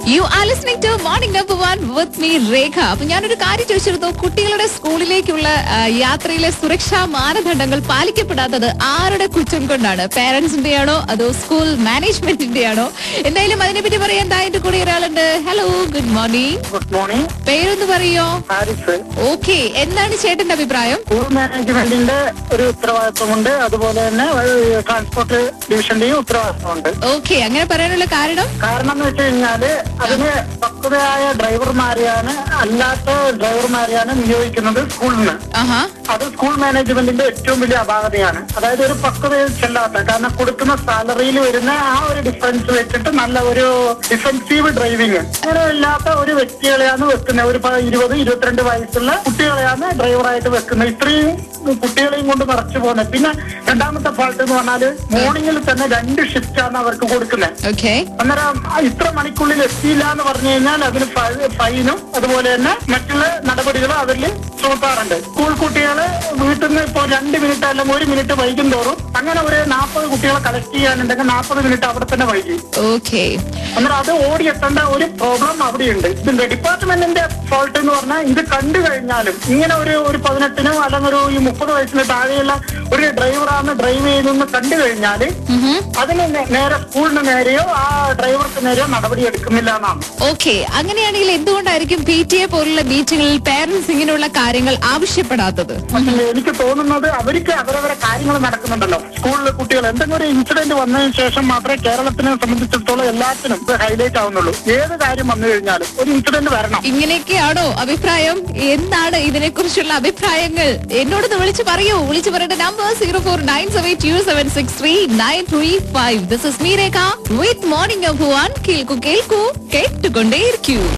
U are listening to morning number one with me Rekha അപ്പൊ ഞാനൊരു കാര്യം ചോദിച്ചിരുന്നു കുട്ടികളുടെ സ്കൂളിലേക്കുള്ള ആ, യാത്രയിലെ സുരക്ഷാ മാനദണ്ഡങ്ങൾ പാലിക്കപ്പെടാത്തത് ആരുടെ കുറ്റം കൊണ്ടാണ് പേരൻസിന്റെ ആണോ അതോ സ്കൂൾ മാനേജ്മെന്റിന്റെ ആണോ എന്തായാലും അതിനെപ്പറ്റി പറയാൻ എന്താ എന്റെ കൂടെ ഒരാളുണ്ട് hello good morning good morning പേരൊന്ന് പറയോ ഹാരിസ് ഓക്കെ എന്താണ് ചേട്ടന്റെ അഭിപ്രായം സ്കൂൾ മാനേജ്മെന്റിന്റെ ഒരു ഉത്തരവാദിത്വമുണ്ട് അതുപോലെ തന്നെ ഏഹ്, ട്രാൻസ്പോർട്ട് ഡിവിഷന്റെയും ഉത്തരവാദിത്വമുണ്ട് ഓക്കെ അങ്ങനെ പറയാനുള്ള കാരണം കാരണം എന്ന് വെച്ച് കഴിഞ്ഞാല് അതിന് പക്വതയായ ഡ്രൈവർമാരെയാണ് അല്ലാത്ത ഡ്രൈവർമാരെയാണ് നിയോഗിക്കുന്നത് സ്കൂളിൽ നിന്ന് ആഹാ അത് സ്കൂൾ മാനേജ്മെന്റിന്റെ ഏറ്റവും വലിയ അപാകതയാണ് അതായത് ഒരു പക്വതയിൽ ചെല്ലാത്ത കാരണം കൊടുക്കുന്ന സാലറിയിൽ വരുന്ന ആ ഒരു ഡിഫറൻസ് വെച്ചിട്ട് നല്ല ഒരു ഡിഫൻസീവ് ഡ്രൈവിംഗ് അങ്ങനെ ഇല്ലാത്ത ഒരു വ്യക്തികളെയാണ് വെക്കുന്നത് ഒരു പ- ഇരുപത് ഇരുപത്തിരണ്ട് വയസ്സുള്ള കുട്ടികളെയാണ് ഡ്രൈവറായിട്ട് വെക്കുന്നത് ഇത്രയും കുട്ടികളെയും കൊണ്ട് നിറച്ചു പോകുന്നത് പിന്നെ രണ്ടാമത്തെ ഫാൾട്ട് എന്ന് പറഞ്ഞാല് മോർണിംഗിൽ തന്നെ രണ്ട് ഷിഫ്റ്റ് ആണ് അവർക്ക് കൊടുക്കുന്നത് ഓക്കെ അന്നേരം ആ ഇത്ര മണിക്കുള്ളിൽ എത്തിയില്ല എന്ന് പറഞ്ഞു കഴിഞ്ഞാൽ അതിന് ഫ- ഫൈനും അതുപോലെ തന്നെ മറ്റുള്ള നടപടികളും അവരിൽ ചുമത്താറുണ്ട് സ്കൂൾ കുട്ടികള് വീട്ടിൽ നിന്ന് ഇപ്പോൾ രണ്ട് മിനിറ്റ് അല്ലെങ്കിൽ ഒരു മിനിറ്റ് വൈകും തോറും അങ്ങനെ ഒരു നാൽപ്പത് കുട്ടികളെ കളക്ട് ചെയ്യാനുണ്ടെങ്കിൽ നാൽപ്പത് മിനിറ്റ് അവിടെ തന്നെ വൈകി ഓക്കെ അന്നേരം അത് ഓടിയെത്തേണ്ട ഒരു പ്രോബ്ലം അവിടെയുണ്ട് ഇതിന്റെ ഡിപ്പാർട്ട്മെന്റിന്റെ ഫോൾട്ട് എന്ന് പറഞ്ഞാൽ ഇത് കണ്ടു കഴിഞ്ഞാലും ഇങ്ങനെ ഒരു ഒരു പതിനെട്ടിനോ അല്ലെങ്കിൽ ഒരു ഈ മുപ്പത് വയസ്സിന് താഴെയുള്ള ഒരു ഡ്രൈവറാണ് ഡ്രൈവ് ചെയ്യുന്നതെന്ന് കണ്ടു കഴിഞ്ഞാൽ അതിന് നേ- നേരെ സ്കൂളിന് നേരെയോ ആ ഡ്രൈവർക്ക് നേരെയോ നടപടി എടുക്കുന്നില്ല എന്നാണ് ഓക്കെ അങ്ങനെയാണെങ്കിൽ എന്തുകൊണ്ടായിരിക്കും പി ടി എ പോലുള്ള മീറ്റിംഗിൽ പേരന്റ്സ് ഇങ്ങനെയുള്ള കാര്യങ്ങൾ ആവശ്യപ്പെടാത്തത് പക്ഷേ എനിക്ക് തോന്നുന്നത് അവർക്ക് അവരവരെ കാര്യങ്ങൾ നടക്കുന്നുണ്ടല്ലോ സ്കൂളിലെ കുട്ടികൾ എന്തെങ്കിലും ഒരു ഇൻസിഡന്റ് വന്നതിന് ശേഷം മാത്രമേ കേരളത്തിനെ സംബന്ധിച്ചിടത്തോളം എല്ലാത്തിനും ഇത് ഹൈലൈറ്റ് ആവുന്നുള്ളൂ ഏത് കാര്യം വന്നു കഴിഞ്ഞാലും ഒരു ഇൻസിഡന്റ് വരണം ഇങ്ങനെയൊക്കെയാണോ അഭിപ്രായം എന്താണ് ഇതിനെക്കുറിച്ചുള്ള അഭിപ്രായങ്ങൾ എന്നോടൊന്ന് വിളിച്ചു പറയൂ വിളിച്ചു പറയേണ്ട number zero four nine seven two seven six three nine three five this is me Rekha with morning of one കേൾക്കൂ കേൾക്കൂ കേട്ടുകൊണ്ടേയിരിക്കൂ